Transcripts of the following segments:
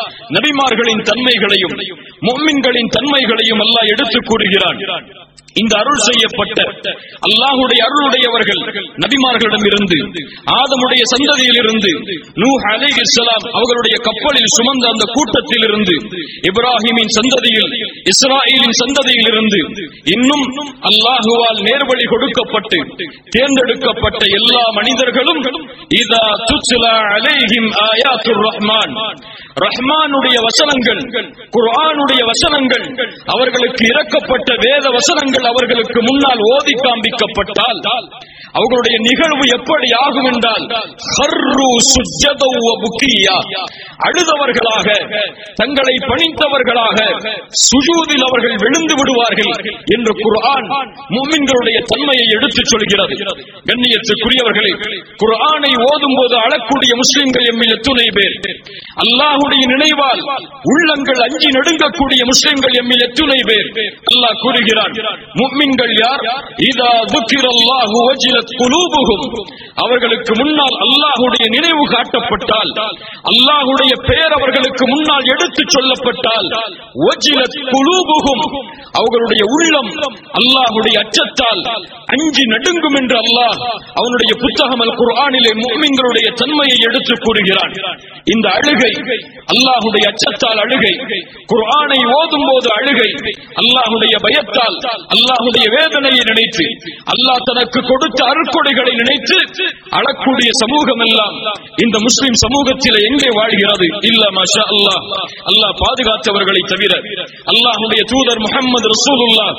நபிமார்களின் தன்மைகளையும் முஃமின்களின் தன்மைகளையும் அல்லாஹ் எடுத்துக் கூறுகிறான் இந்த அருள் செய்யப்பட்ட அல்லாஹுடைய அருளுடையவர்கள் நபிமார்களிடம் இருந்து ஆதமுடைய சந்ததியில் இருந்து நூ அலைஹிஸ்ஸலாம் அவர்களுடைய கப்பலில் சுமந்த அந்த கூட்டத்தில் இருந்து இப்ராஹிமின் சந்ததியில் இஸ்ராயலின் சந்ததியில் இருந்து இன்னும் அல்லாஹுவால் நேர்வழி கொடுக்கப்பட்டு தேர்ந்தெடுக்கப்பட்ட எல்லா மனிதர்களும் இதா துஸ்லா அலைஹிம் ஆயாத்துர் ரஹ்மான் ரஹ்மானுடைய வசனங்கள் குர்ஆனுடைய வசனங்கள் அவர்களுக்கு இறக்கப்பட்ட வேத வசனங்கள் அவர்களுக்கு முன்னால் ஓதி காண்பிக்கப்பட்டால் அவர்களுடைய நிகழ்வு எப்படி ஆகும் என்றால் ஹர்ரு சுஜ்ஜதௌ வ புக்கியா. அழுதவர்களாக தங்களை பணித்தவர்களாக சுஜூதில் அவர்கள் விழுந்து விடுவார்கள் என்று குர்ஆன் முஃமின்களுடைய தன்மையை எடுத்துச் சொல்கிறது கண்ணியத்துக்குரியவர்களே குர்ஆனை ஓதும் போது அழக்கூடிய முஸ்லிம்கள் எம்மில் எத்துணை பேர் அல்லாஹுடைய நினைவால் உள்ளங்கள் அஞ்சி நடுங்கக்கூடிய முஸ்லிம்கள் எம்மில் எத்துணை பேர் அல்லாஹ் கூறுகிறான் முஃமின்கள் யார் இதா துக்கிரல்லாஹு வஜிலத் குலூபுஹும் அவர்களுக்கு முன்னால் அல்லாஹுடைய நினைவு காட்டப்பட்டால் அல்லாஹுடைய பெயர் அவர்களுக்கு முன்னால் எடுத்துச் சொல்லப்பட்டால் வஜிலத் குலூபுஹும் அவர்களுடைய உள்ளம் அல்லாஹுடைய அச்சத்தால் அஞ்சி நடுங்கும் என்று அல்லாஹ் அவனுடைய புத்தகம் அல் குர்ஆனிலே முஃமின்களுடைய தன்மையை எடுத்துக் கூறுகிறான் இந்த அழுகை அல்லாஹுடைய அச்சத்தால் அழுகை குர்ஆனை ஓதும் போது அழுகை அல்லாஹுடைய பயத்தால் அல்லாஹுடைய வேதனையை நினைத்து அல்லாஹ் தனக்கு கொடுத்த அருட்கொடைகளை நினைத்து அழக்கூடிய சமூகம் எல்லாம் இந்த முஸ்லிம் சமூகத்திலே எங்கே வாழ்கிறது இல்ல மாஷா அல்லாஹ் அல்லாஹ் பாதுகாத்தவர்களை தவிர அல்லாஹுடைய தூதர் முஹம்மது ரசூலுல்லாஹ்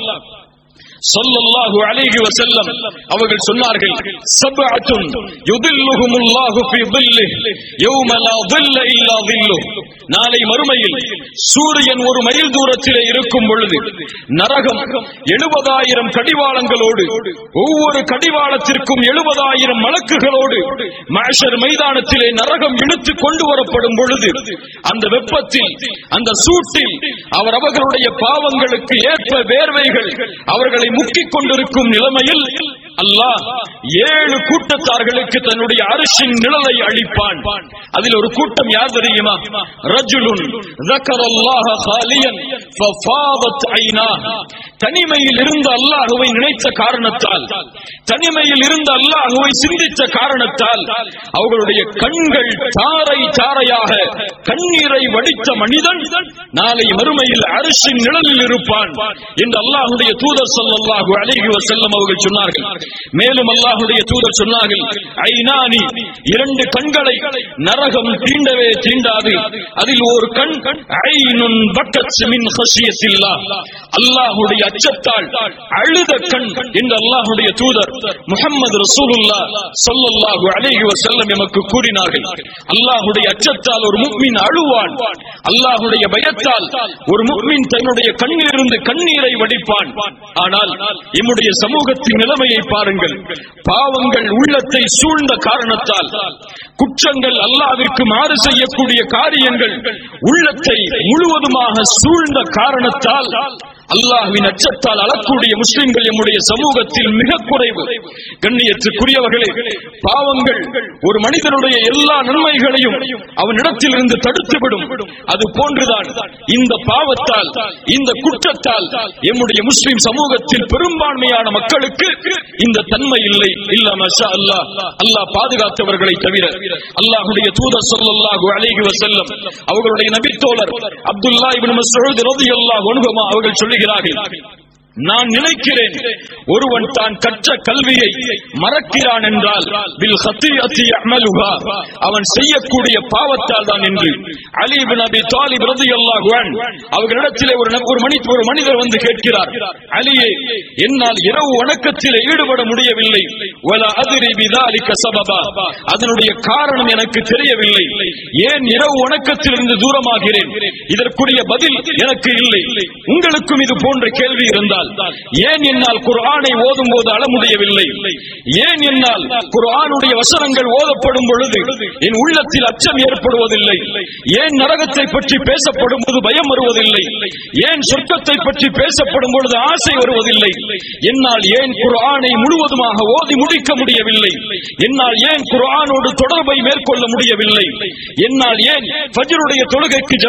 ஸல்லல்லாஹு அலைஹி வஸல்லம் அவர்கள் சொன்னார்கள் சப்அத்துன் யுதில்லுஹுமுல்லாஹு ஃபீ ظில்லிஹி யௌம லா ظில்ல இல்லா ظில்லுஹு நாளை மறுமையில் சூரியன் ஒரு மைல் தூரத்திலே இருக்கும் பொழுது நரகம் எழுபதாயிரம் கடிவாளங்களோடு ஒவ்வொரு கடிவாளத்திற்கும் எழுபதாயிரம் மலக்குகளோடு மஹ்ஷர் மைதானத்திலே நரகம் இழுத்து கொண்டு வரப்படும் பொழுது அந்த வெப்பத்தில் அந்த சூட்டில் அவர் அவர்களுடைய பாவங்களுக்கு ஏற்ப வேர்வைகள் அவர்களை முக்கிக் கொண்டிருக்கும் நிலைமையில் அல்லாஹ் ஏழு கூட்டத்தார்களுக்கு தன்னுடைய அரிசின் நிழலை அளிப்பான் அதில் ஒரு கூட்டம் யார் தெரியுமா ரஜுலுன் ذكر الله خاليا ففاضت عيناه தனிமையில் இருந்த அல்லாஹுவை நினைத்த காரணத்தால் தனிமையில் இருந்த அல்லாஹுவை சிந்தித்த காரணத்தால் அவர்களுடைய கண்கள் தாரை தாரையாக கண்ணீரை வடித்த மனிதன் நாளை மறுமையில் அரசின் நிழலில் இருப்பான் என்று அல்லாஹுடைய தூதர் ஸல்லல்லாஹு அலைஹி வஸல்லம் அவர்கள் சொன்னார்கள் மேலும் அல்லாஹுடைய தூதர் சொன்னார்கள் ஐநானி இரண்டு கண்களை நரகம் தீண்டவே தீண்டாது அதில் ஒரு கண் ஐனுன் பக்கத் மின் ஹஷியத்தில்லாஹ் அல்லாஹுடைய அச்சத்தால் அழுத கண் என்று அல்லாஹுடைய தூதர் முஹம்மது ரசூலுல்லாஹ் ஸல்லல்லாஹு அலைஹி வஸல்லம் எமக்கு கூறினார்கள் அல்லாஹுடைய அச்சத்தால் ஒரு முஃமின் அழுவான் அல்லாஹுடைய பயத்தால் ஒரு முஃமின் தன்னுடைய கண்ணிலிருந்து கண்ணீரை வடிப்பான் ஆனால் எம்முடைய சமூகத்தின் நிலைமையை பாருங்கள் பாவங்கள் உள்ளத்தை சூழ்ந்த காரணத்தால் குற்றங்கள் அல்லாவிற்கு மாறு செய்யக்கூடிய காரியங்கள் உள்ளத்தை முழுவதுமாக சூழ்ந்த காரணத்தால் அல்லாஹ்வின் அச்சத்தால் அழக்கூடிய முஸ்லிம்கள் எம்முடைய சமூகத்தில் மிக குறைவு கண்ணியத்துக்குரியவர்களே பாவங்கள் ஒரு மனிதனுடைய எல்லா நன்மைகளையும் அவனிடத்தில் இருந்து தடுத்துவிடும் அது போன்றுதான் இந்த பாவத்தால் இந்த குற்றத்தால் எம்முடைய முஸ்லிம் சமூகத்தில் பெரும்பான்மையான மக்களுக்கு இந்த தன்மை இல்லை இல்ல மஷா அல்லாஹ் அல்லாஹ் பாதுகாத்தவர்களை தவிர அல்லாஹுடைய தூதர் ஸல்லல்லாஹு அலைஹி வஸல்லம் அவர்களுடைய நபித்தோழர் அப்துல்லா இப்னு மஸ்ஊத் ரலியல்லாஹு அன்ஹுமா அவர்கள் சொல்லுகிறார்கள் நான் நினைக்கிறேன் ஒருவன் தான் கற்ற கல்வியை மறக்கிறான் என்றால் பில் ஹத்தியத்தி அமலுஹா அவன் செய்யக்கூடிய பாவத்தால் தான் என்று அலி இப்னு அபி தாலிப் ரலியல்லாஹு அன் அவர்களிடத்திலே ஒரு நப- ஒரு மனி ஒரு மனிதர் வந்து கேட்கிறார் அலியே என்னால் இரவு வணக்கத்திலே ஈடுபட முடியவில்லை வல அதிரி பிதாலிக சபபா அதனுடைய காரணம் எனக்கு தெரியவில்லை ஏன் இரவு வணக்கத்திலிருந்து தூரமாகிறேன் இதற்குரிய பதில் எனக்கு இல்லை உங்களுக்கும் இது போன்ற கேள்வி இருந்தால் ஏன் என்னால் குர்ஆனை ஓதும் போது அழ முடியவில்லை ஏன் என்னால் குர்ஆனுடைய வசனங்கள் ஓதப்படும் பொழுது என் உள்ளத்தில் அச்சம் ஏற்படுவதில்லை ஏன் நரகத்தை பற்றி பேசப்படும் போது பயம் வருவதில்லை ஏன் சொர்க்கத்தை பற்றி பேசப்படும் பொழுது ஆசை வருவதில்லை என்னால் ஏன் குர்ஆனை முழுவதுமாக ஓதி முடிக்க முடியவில்லை என்னால் ஏன் குர்ஆனோடு தொடர்பை மேற்கொள்ள முடியவில்லை என்னால் ஏன் ஃபஜ்ருடைய தொழுகைக்கு